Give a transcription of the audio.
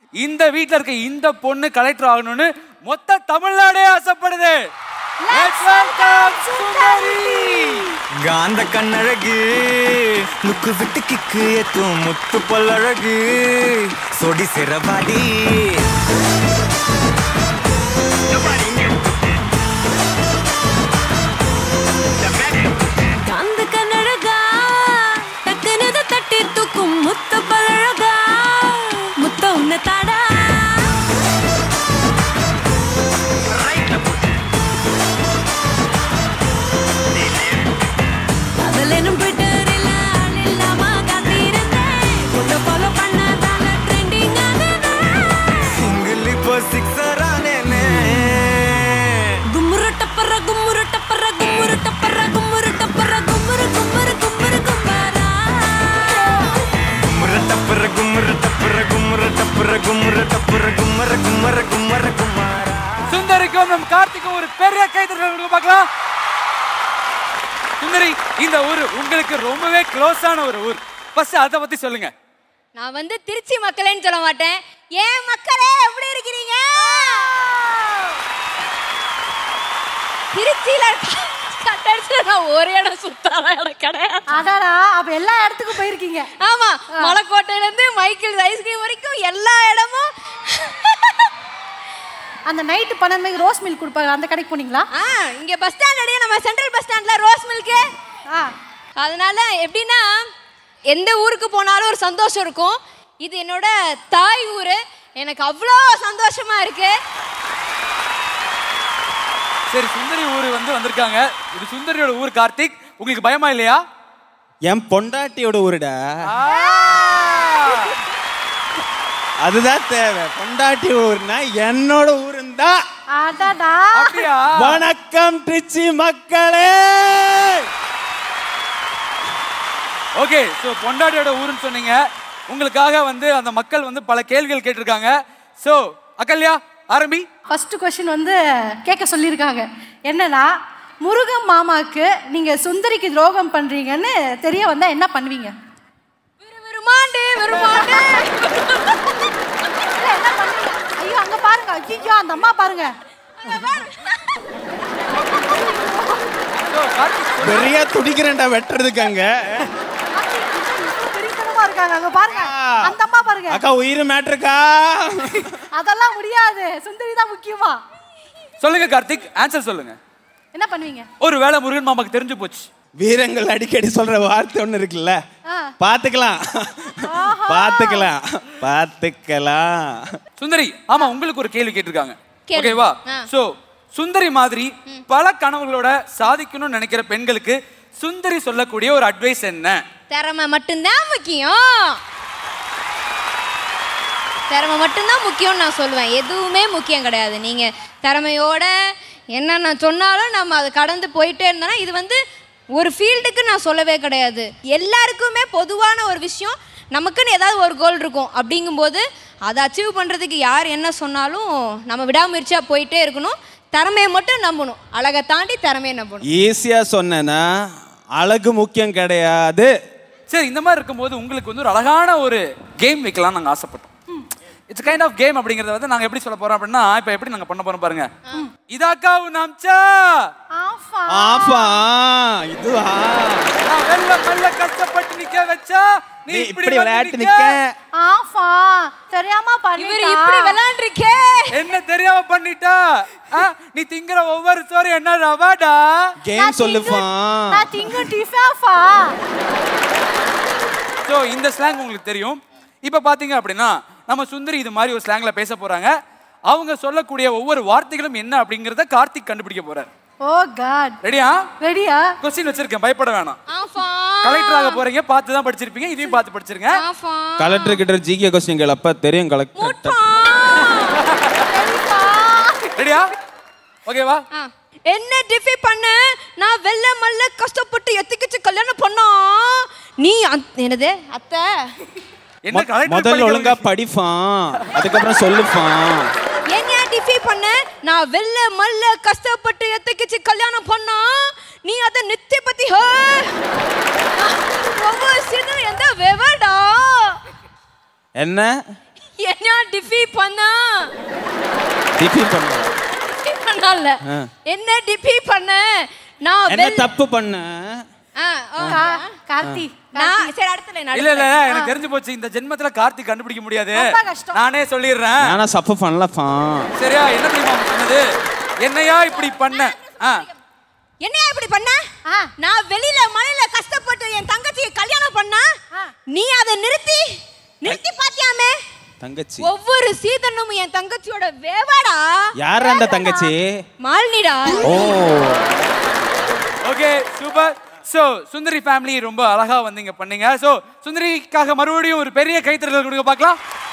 இந்த வீட்ல இருக்க இந்த பொண்ணு கலெக்டர் ஆகணும்னு மொத்த தமிழ்நாடே ஆசைப்படுது Let's welcome சுந்தரி காந்த கண்ணழகு லுக்கு விட்டு கிக்கு ஏத்தும் முத்து பல்லழகு சொடி சிறவாடி காந்த கண்ணழகா டக்குனு இதை தட்டி தூக்கும் முத்த பழகா முத்த உன்னை தாடா காதலெனும் ட்விட்டரில் ஆள் இல்லாம காத்திருந்தேன். உன்னை follow பண்ணதால trending ஆனேன். சிங்கிள் இப்போ சிக்ஸர் ஆனேனே கும்முரு டப்பர, கும்முரு டப்பர, கும்முரு டப்பர, கும்முரு டப்பர, கும்முரு, கும்முரு, கும்முரு, கும்மாரா. கும்முற டப்புற கும்முற டப்புற கும்முற டப்புற கும்முற டப்புற கும்மர கும்மர கும்மர குமாரா சுந்தரிக்கும் நம் கார்த்திக்கும் ஒரு பெரிய கைத்தறல் கொடுக்க பார்க்கலாம் சுந்தரி இந்த ஊர் உங்களுக்கு ரொம்பவே க்ளோஸான ஒரு ஊர் ஃபர்ஸ்ட் அதை பத்தி சொல்லுங்க நான் வந்து திருச்சி மக்களேன்னு சொல்ல மாட்டேன் ஏன் மக்களே எப்படி இருக்கிறீங்க திருச்சியில கட்டடிச்சுல நான் ஒரு இடம் சுத்தாத இடம் கிடையாது அடாடா அப்ப எல்லா இடத்துக்கும் போயிருக்கீங்க ஆமா மலைக்கோட்டையில இருந்து மைக்கேல் ஐஸ்கிரீம் வரைக்கும் எல்லா இடமும் அந்த நைட்டு பன்னெண்டு மணிக்கு ரோஸ் மில்க் கொடுப்பாங்க அந்த கடைக்கு போனீங்களா ஆ இங்க பஸ் ஸ்டாண்ட் அடையே நம்ம சென்ட்ரல் பஸ் ஸ்டாண்ட்ல ரோஸ் மில்க்கு ஆ அதனால எப்படின்னா எந்த ஊருக்கு போனாலும் ஒரு சந்தோஷம் இருக்கும் இது என்னோட தாய் ஊர் எனக்கு அவ்வளோ சந்தோஷமா இருக்கு சரி சுந்தரி ஊர் வந்து வந்திருக்காங்க இது சுந்தரியோட ஊர் கார்த்திக் உங்களுக்கு பயமா இல்லையா என் பொண்டாட்டியோட ஊருடா அதுதான் தேவை பொண்டாட்டி ஊர்னா என்னோட ஊருந்தா அடாடா அப்படியா வணக்கம் திருச்சி மக்களே ஓகே ஸோ பொண்டாட்டியோட ஊருன்னு சொன்னீங்க உங்களுக்காக வந்து அந்த மக்கள் வந்து பல கேள்விகள் கேட்டிருக்காங்க ஸோ அகல்யா ஆரம்பி ஃபர்ஸ்ட் கொஸ்டின் வந்து கேட்க சொல்லியிருக்காங்க என்னன்னா முருகன் மாமாக்கு நீங்க சுந்தரிக்கு துரோகம் பண்றீங்கன்னு தெரிய வந்தா என்ன பண்ணுவீங்க விருமாண்டு விருமாண்டு இல்ல, என்ன பண்ணுவீங்க ஐயோ அங்க பாருங்க ஐயோ அந்த அம்மா பாருங்க ஸோ கார்த்திக் சொல்லு. பெரிய துடிக்கிறேன்டா வெட்டுறதுக்கு அங்க பெரியத்தனமா இருக்காங்க அங்க பாருங்க அந்த அம்மா பாருங்க அக்கா உயிர் மேட்ருக்கா அதெல்லாம் முடியாது சுந்தரி தான் முக்கியமா சொல்லுங்க கார்த்திக் ஆன்சர் சொல்லுங்க என்ன பண்ணுவீங்க ஒரு வேளை முருகன் மாமாக்கு தெரிஞ்சு போச்சு வீரங்கள் அடிக்கடி சொல்ற வார்த்தை ஒண்ணு இருக்குல்ல ஆ. பாத்துக்கலாம் பாத்துக்கலாம் பாத்துக்கலாம் சுந்தரி ஆமா உங்களுக்கு ஒரு கேள்வி கேட்டிருக்காங்க கேளு. ஓகேவா ஆ. சோ சுந்தரி மாதிரி பல கனவுகளோட சாதிக்கணும்னு நினைக்கிற பெண்களுக்கு சுந்தரி சொல்லக்கூடிய ஒரு அட்வைஸ் என்ன திறமை மட்டும்தான் முக்கியம் திறமை மட்டும்தான் முக்கியம்னு நான் சொல்லுவேன் எதுவுமே முக்கியம் கிடையாது நீங்க திறமையோட என்ன நான் சொன்னாலும் நம்ம அதை கடந்து போயிட்டே இருந்தோம்னா இது வந்து ஒரு ஃபீல்டுக்கு நான் சொல்லவே கிடையாது எல்லாருக்குமே பொதுவான ஒரு விஷயம் நமக்குன்னு ஏதாவது ஒரு கோல் இருக்கும் அப்படிங்கும்போது அதை அச்சீவ் பண்ணுறதுக்கு யார் என்ன சொன்னாலும் நம்ம விடாமுயற்சியாக போயிட்டே இருக்கணும் திறமையை மட்டும் நம்பணும் அழகை தாண்டி திறமையை நம்பணும் ஈஸியா சொன்னேன்னா அழகு முக்கியம் கிடையாது சரி இந்த மாதிரி இருக்கும்போது உங்களுக்கு வந்து ஒரு அழகான ஒரு கேம் வைக்கலாம் நாங்க ஆசைப்பட்டோம் இட்ஸ் கைண்ட் ஆஃப் கேம் அப்படிங்கறத வந்து நாங்க எப்படி சொல்ல போறோம் அப்படின்னா இப்ப எப்படி நாங்க பண்ண போறோம் பாருங்க இதாக்கா உன் அம்சா ஆஃபா ஆஃபா இதுவா நான் வெள்ள மெல்ல கஷ்டப்பட்டு நிக்க வச்சா நீ நீ இப்படி இப்படி வந்து விளையாட்டு நிக்க. நிக்க ஆஃபா தெரியாம இவர் பண்ணிட்டா இப்படி விளையாண்டுருக்கே என்ன தெரியாம பண்ணிட்டா ஆ, நீ திங்கிற ஒவ்வொரு சோறு என்ன ரவாடா கேம் சொல்லுப்பா நான் திங்கு டிஃபாஃபா சோ இந்த ஸ்லாங் உங்களுக்கு தெரியும் இப்ப பாத்தீங்க அப்படின்னா நம்ம சுந்தரி இது மாதிரி ஒரு ஸ்லாங்ல பேச போறாங்க அவங்க சொல்லக்கூடிய ஒவ்வொரு வார்த்தைகளும் என்ன அப்படிங்கறத கார்த்திக் கண்டுபிடிக்க போறாரு ஓ காட் ரெடியா ரெடியா கொஸ்டின் வச்சிருக்கேன் பயப்பட வேணாம் ஆஃபா கலெக்டர் ஆக போறீங்க பார்த்து தான் படிச்சிருப்பீங்க இதையும் பார்த்து படிச்சிருங்க ஆஃபா கலெக்டர் கிட்ட ஜிகே கொஸ்டின் கேளப்ப தெரியும் கலெக்டர் ரெடியா ஓகேவா ஆ. என்ன டிஃபை பண்ண நான் வெள்ள மல்ல கஷ்டப்பட்டு எத்திக்கிச்சு கல்யாணம் பண்ணா நீ அந்த- என்னது அத்தை என்ன கலெக்டர் முதல்ல ஒழுங்கா படிப்பான் அதுக்கப்புறம் சொல்லுப்பான் என்ன டிஃபை பண்ண நான் வெள்ள மல்ல கஷ்டப்பட்டு எத்திக்கிச்சு கல்யாணம் பண்ணா நீ அத நித்திய பத்தி ஹே ரொம்ப சின்ன எந்த வெவடா என்ன என்ன டிஃபி பண்ணா டிபி பண்ண டிஃபி பண்ணல ஆ. என்ன டிஃபி பண்ண நான் என்ன வெள்- தப்பு பண்ண ஆ, ஆ. கா- கார்த்தி நான் சரி அடுத்த line, அடுத்த இல்ல இல்ல line. எனக்கு தெரிஞ்சு போச்சு இந்த ஜென்மத்துல கார்த்திக் கண்டுபிடிக்க முடியாது ரொம்ப கஷ்டம். நானே சொல்லிடுறேன் நானா சப்பு பண்ணலப்பா சரியா என்ன தெரியுமா அவன் சொன்னது என்னையா இப்படி பண்ண ஆ என்னையா இப்படி பண்ண ஆ. நான் வெளியில மழையில கஷ்டப்பட்டு என் தங்கச்சியை கல்யாணம் பண்ணா ஆ. நீ அதை நிறுத்தி நிறுத்தி பாத்தியாமே தங்கச்சி ஒவ்வொரு சீதனும் என் தங்கச்சியோட வேவாடா யார் அந்த தங்கச்சி மாலினிடா oh okay super so Sundari family ரொம்ப அழகா வந்தீங்க பண்ணீங்க சோ சுந்தரிக்காக மறுபடியும் ஒரு பெரிய கைத்தறல் கொடுக்க பார்க்கலாம்